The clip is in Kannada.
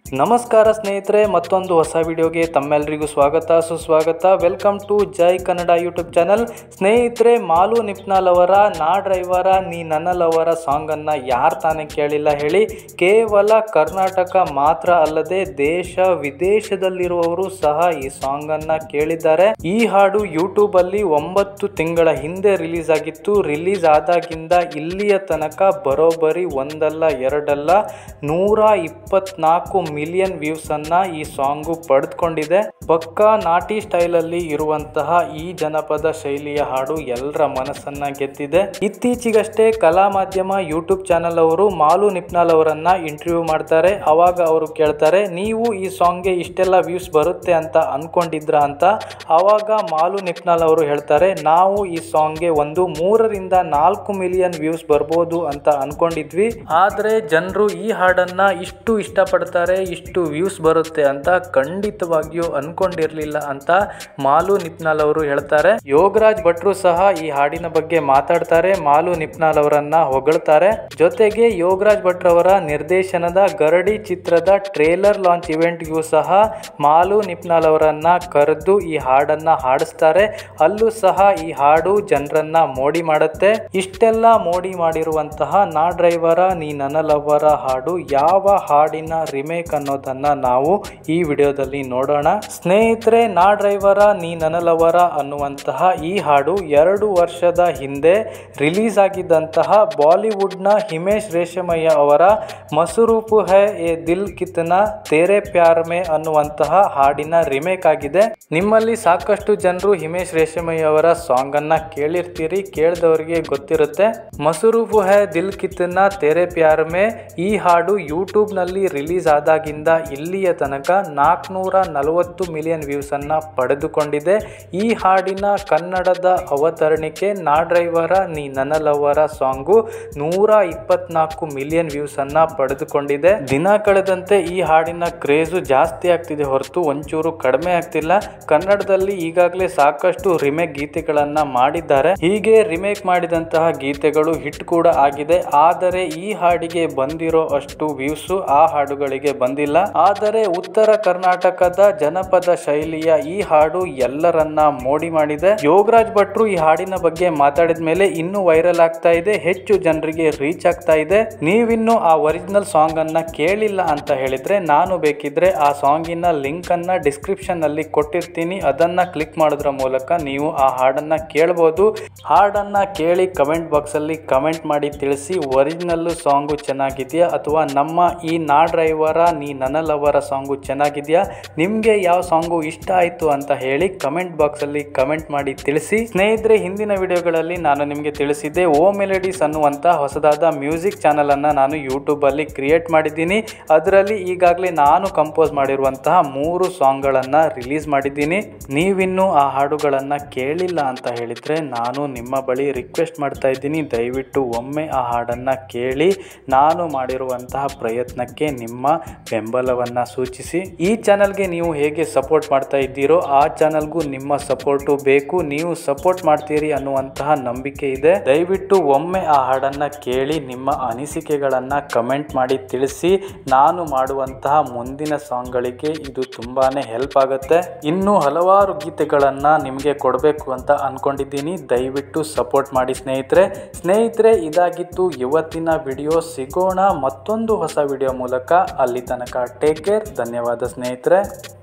ನಮಸ್ಕಾರ ಸ್ನೇಹಿತರೆ ಮತ್ತೊಂದು ಹೊಸ ವಿಡಿಯೋಗೆ ತಮ್ಮೆಲ್ಲರಿಗೂ ಸ್ವಾಗತ ಸುಸ್ವಾಗತ welcome to Jai Kannada YouTube channel ಸ್ನೇಹಿತರೆ ಮಾಲು ನಿಪ್ನಾಲ್ ಅವರ ನಾ ಡ್ರೈವರ ನೀ ನನ್ನಲವರ ಸಾಂಗನ್ನು ಯಾರು ತಾನೇ ಕೇಳಿಲ್ಲ ಹೇಳಿ ಕೇವಲ ಕರ್ನಾಟಕ ಮಾತ್ರ ಅಲ್ಲದೆ ದೇಶ ವಿದೇಶದಲ್ಲಿರುವವರು ಸಹ ಈ ಸಾಂಗನ್ನು ಕೇಳಿದ್ದಾರೆ ಈ ಹಾಡು ಯೂಟ್ಯೂಬ್ ಅಲ್ಲಿ ಒಂಬತ್ತು ತಿಂಗಳ ಹಿಂದೆ ರಿಲೀಸ್ ಆಗಿತ್ತು ರಿಲೀಸ್ ಆದಾಗಿಂದ ಇಲ್ಲಿಯ ತನಕ ಬರೋಬ್ಬರಿ ಒಂದಲ್ಲ ಎರಡಲ್ಲ ನೂರ ಇಪ್ಪತ್ನಾಲ್ಕು ಮಿಲಿಯನ್ ವ್ಯೂಸ್ ಅನ್ನ ಈ ಸಾಂಗು ಪಡೆದುಕೊಂಡಿದೆ ಪಕ್ಕಾ ನಾಟಿ ಸ್ಟೈಲ್ ಅಲ್ಲಿ ಇರುವಂತಹ ಈ ಜನಪದ ಶೈಲಿಯ ಹಾಡು ಎಲ್ಲರ ಮನಸ್ಸನ್ನ ಗೆದ್ದಿದೆ ಇತ್ತೀಚೆಗಷ್ಟೇ ಕಲಾ ಮಾಧ್ಯಮ ಯೂಟ್ಯೂಬ್ ಚಾನಲ್ ಅವರು ಮಾಲು ನಿಪ್ನಾಲ್ ಅವರನ್ನ ಇಂಟರ್ವ್ಯೂ ಮಾಡ್ತಾರೆ ಅವಾಗ ಅವರು ಕೇಳ್ತಾರೆ ನೀವು ಈ ಸಾಂಗ್ಗೆ ಇಷ್ಟೆಲ್ಲ ವ್ಯೂಸ್ ಬರುತ್ತೆ ಅಂತ ಅನ್ಕೊಂಡಿದ್ರ ಅಂತ ಅವಾಗ ಮಾಲು ನಿಪ್ನಾಲ್ ಅವರು ಹೇಳ್ತಾರೆ ನಾವು ಈ ಸಾಂಗ್ಗೆ ಒಂದು ಮೂರರಿಂದ ನಾಲ್ಕು ಮಿಲಿಯನ್ ವ್ಯೂಸ್ ಬರ್ಬೋದು ಅಂತ ಅನ್ಕೊಂಡಿದ್ವಿ ಆದ್ರೆ ಜನರು ಈ ಹಾಡನ್ನ ಇಷ್ಟು ಇಷ್ಟಪಡ್ತಾರೆ ಇಷ್ಟು ವ್ಯೂಸ್ ಬರುತ್ತೆ ಅಂತ ಖಂಡಿತವಾಗಿಯೂ ಅನ್ಕೊಂಡಿರ್ಲಿಲ್ಲ ಅಂತ ಮಾಲು ನಿಪ್ನಾಲ್ ಅವರು ಹೇಳ್ತಾರೆ ಯೋಗರಾಜ್ ಭಟ್ರು ಸಹ ಈ ಹಾಡಿನ ಬಗ್ಗೆ ಮಾತಾಡ್ತಾರೆ ಮಾಲು ನಿಪ್ನಾಲ್ ಅವರನ್ನ ಹೊಗಳ್ತಾರೆ ಜೊತೆಗೆ ಯೋಗರಾಜ್ ಭಟ್ರು ಅವರ ನಿರ್ದೇಶನದ ಗರಡಿ ಚಿತ್ರದ ಟ್ರೇಲರ್ ಲಾಂಚ್ ಇವೆಂಟ್ಗೂ ಸಹ ಮಾಲು ನಿಪ್ನಾಲ್ ಅವರನ್ನ ಕರೆದು ಈ ಹಾಡನ್ನ ಹಾಡಿಸ್ತಾರೆ ಅಲ್ಲೂ ಸಹ ಈ ಹಾಡು ಜನರನ್ನ ಮೋಡಿ ಮಾಡುತ್ತೆ ಇಷ್ಟೆಲ್ಲ ಮೋಡಿ ಮಾಡಿರುವಂತಹ ನಾ ಡ್ರೈವರ ನೀ ನನ್ನ ಲವ್ವರ ಹಾಡು ಯಾವ ಹಾಡಿನ ರಿಮೇಕ್ ಅನ್ನೋದನ್ನ ನಾವು ಈ ವಿಡಿಯೋದಲ್ಲಿ ನೋಡೋಣ ಸ್ನೇಹಿತರೆ ನಾ ಡ್ರೈವರ ನೀ ನನ್ನ ಲವರ ಅನ್ನುವಂತಹ ಈ ಹಾಡು ಎರಡು ವರ್ಷದ ಹಿಂದೆ ರಿಲೀಸ್ ಆಗಿದ್ದಂತಹ ಬಾಲಿವುಡ್ನ ಹಿಮೇಶ್ ರೇಷಮಯ್ಯ ಅವರ ಮಸುರೂಪು ಹೈ ಎ ದಿಲ್ ಕಿತ್ನ ತೇರೆ ಪ್ಯಾರ್ ಮೇ ಅನ್ನುವಂತಹ ಹಾಡಿನ ರಿಮೇಕ್ ಆಗಿದೆ ನಿಮ್ಮಲ್ಲಿ ಸಾಕಷ್ಟು ಜನರು ಹಿಮೇಶ್ ರೇಷಮಯ್ಯ ಅವರ ಸಾಂಗ್ ಅನ್ನ ಕೇಳಿರ್ತೀರಿ ಕೇಳಿದವರಿಗೆ ಗೊತ್ತಿರುತ್ತೆ ಮಸುರೂಪು ಹೈ ದಿಲ್ ಕಿತ್ನ ತೇರೆ ಪ್ಯಾರ್ ಮೇ ಈ ಹಾಡು ಯೂಟ್ಯೂಬ್ ನಲ್ಲಿ ರಿಲೀಸ್ ಆದಾಗಿಂದ ಇಲ್ಲಿಯ ತನಕ ನಾಲ್ಕುನೂರ ನಲವತ್ತು ಮಿಲಿಯನ್ ವ್ಯೂಸ್ ಅನ್ನ ಪಡೆದುಕೊಂಡಿದೆ ಈ ಹಾಡಿನ ಕನ್ನಡದ ಅವತರಣಿಕೆ ನಾ ಡ್ರೈವರ ನೀ ನನ್ನ ಲವರ ಸಾಂಗು ನೂರ ಇಪ್ಪತ್ನಾಲ್ಕು ಮಿಲಿಯನ್ ವ್ಯೂಸ್ ಅನ್ನ ಪಡೆದುಕೊಂಡಿದೆ ದಿನ ಕಳೆದಂತೆ ಈ ಹಾಡಿನ ಕ್ರೇಜು ಜಾಸ್ತಿ ಆಗ್ತಿದೆ ಹೊರತು ಒಂಚೂರು ಕಡಿಮೆ ಆಗ್ತಿಲ್ಲ ಕನ್ನಡದಲ್ಲಿ ಈಗಾಗಲೇ ಸಾಕಷ್ಟು ರಿಮೇಕ್ ಗೀತೆಗಳನ್ನ ಮಾಡಿದ್ದಾರೆ ಹೀಗೆ ರಿಮೇಕ್ ಮಾಡಿದಂತಹ ಗೀತೆಗಳು ಹಿಟ್ ಕೂಡ ಆಗಿದೆ ಆದರೆ ಈ ಹಾಡಿಗೆ ಬಂದಿರೋ ಅಷ್ಟು ವ್ಯೂಸ್ ಆ ಹಾಡುಗಳಿಗೆ ಬಂದಿಲ್ಲ ಆದರೆ ಉತ್ತರ ಕರ್ನಾಟಕದ ಜನಪದ ಶೈಲಿಯ ಈ ಹಾಡು ಎಲ್ಲರನ್ನ ಮೋಡಿ ಮಾಡಿದೆ ಯೋಗರಾಜ್ ಭಟ್ರು ಈ ಹಾಡಿನ ಬಗ್ಗೆ ಮಾತಾಡಿದ ಮೇಲೆ ಇನ್ನೂ ವೈರಲ್ ಆಗ್ತಾ ಇದೆ ಹೆಚ್ಚು ಜನರಿಗೆ ರೀಚ್ ಆಗ್ತಾ ಇದೆ ನೀವಿನ್ನು ಆ ಒರಿಜಿನಲ್ ಸಾಂಗ್ ಅನ್ನ ಕೇಳಿಲ್ಲ ಅಂತ ಹೇಳಿದ್ರೆ ನಾನು ಬೇಕಿದ್ರೆ ಆ ಸಾಂಗಿನ ಲಿಂಕ್ ಅನ್ನ ಡಿಸ್ಕ್ರಿಪ್ಷನ್ ಅಲ್ಲಿ ಕೊಟ್ಟಿರ್ತೀನಿ ಅದನ್ನ ಕ್ಲಿಕ್ ಮಾಡೋದ್ರ ಮೂಲಕ ನೀವು ಆ ಹಾಡನ್ನ ಕೇಳಬಹುದು ಹಾಡನ್ನ ಕೇಳಿ ಕಮೆಂಟ್ ಬಾಕ್ಸ್ ಅಲ್ಲಿ ಕಮೆಂಟ್ ಮಾಡಿ ತಿಳಿಸಿ ಒರಿಜಿನಲ್ ಸಾಂಗು ಚೆನ್ನಾಗಿದೆಯಾ ಅಥವಾ ನಮ್ಮ ಈ ನಾ ಡ್ರೈವರ ನೀ ನನ್ನ ಲವರ ಸಾಂಗು ಚೆನ್ನಾಗಿದೆಯಾ ನಿಮಗೆ ಯಾವ ಸಾಂಗು ಇಷ್ಟ ಆಯಿತು ಅಂತ ಹೇಳಿ ಕಮೆಂಟ್ ಬಾಕ್ಸಲ್ಲಿ ಕಮೆಂಟ್ ಮಾಡಿ ತಿಳಿಸಿ ಸ್ನೇಹಿತರೆ ಹಿಂದಿನ ವಿಡಿಯೋಗಳಲ್ಲಿ ನಾನು ನಿಮಗೆ ತಿಳಿಸಿದ್ದೆ ಓ ಮೆಲಡೀಸ್ ಅನ್ನುವಂಥ ಹೊಸದಾದ ಮ್ಯೂಸಿಕ್ ಚಾನಲನ್ನು ನಾನು ಯೂಟ್ಯೂಬಲ್ಲಿ ಕ್ರಿಯೇಟ್ ಮಾಡಿದ್ದೀನಿ ಅದರಲ್ಲಿ ಈಗಾಗಲೇ ನಾನು ಕಂಪೋಸ್ ಮಾಡಿರುವಂತಹ ಮೂರು ಸಾಂಗ್ಗಳನ್ನು ರಿಲೀಸ್ ಮಾಡಿದ್ದೀನಿ ನೀವಿನ್ನೂ ಆ ಹಾಡುಗಳನ್ನು ಕೇಳಿಲ್ಲ ಅಂತ ಹೇಳಿದರೆ ನಾನು ನಿಮ್ಮ ಬಳಿ ರಿಕ್ವೆಸ್ಟ್ ಮಾಡ್ತಾ ಇದ್ದೀನಿ ದಯವಿಟ್ಟು ಒಮ್ಮೆ ಆ ಹಾಡನ್ನು ಕೇಳಿ ನಾನು ಮಾಡಿರುವಂತಹ ಪ್ರಯತ್ನಕ್ಕೆ ನಿಮ್ಮ ಬೆಂಬಲವನ್ನು ಸೂಚಿಸಿ ಈ ಚಾನಲ್ಗೆ ನೀವು ಹೇಗೆ ಸಪೋರ್ಟ್ ಮಾಡ್ತಾ ಇದ್ದೀರೋ ಆ ಚಾನಲ್ಗೂ ನಿಮ್ಮ ಸಪೋರ್ಟು ಬೇಕು ನೀವು ಸಪೋರ್ಟ್ ಮಾಡ್ತೀರಿ ಅನ್ನುವಂತಹ ನಂಬಿಕೆ ಇದೆ ದಯವಿಟ್ಟು ಒಮ್ಮೆ ಆ ಹಾಡನ್ನ ಕೇಳಿ ನಿಮ್ಮ ಅನಿಸಿಕೆಗಳನ್ನ ಕಮೆಂಟ್ ಮಾಡಿ ತಿಳಿಸಿ ನಾನು ಮಾಡುವಂತಹ ಮುಂದಿನ ಸಾಂಗ್ಗಳಿಗೆ ಇದು ತುಂಬಾನೇ ಹೆಲ್ಪ್ ಆಗುತ್ತೆ ಇನ್ನು ಹಲವಾರು ಗೀತೆಗಳನ್ನ ನಿಮಗೆ ಕೊಡಬೇಕು ಅಂತ ಅನ್ಕೊಂಡಿದ್ದೀನಿ ದಯವಿಟ್ಟು ಸಪೋರ್ಟ್ ಮಾಡಿ ಸ್ನೇಹಿತರೆ ಸ್ನೇಹಿತರೆ ಇದಾಗಿತ್ತು ಇವತ್ತಿನ ವಿಡಿಯೋ ಸಿಗೋಣ ಮತ್ತೊಂದು ಹೊಸ ವಿಡಿಯೋ ಮೂಲಕ ಅಲ್ಲಿ ತನಕ ಟೇಕ್ ಕೇರ್ ಧನ್ಯವಾದ ಸ್ನೇಹಿತರೆ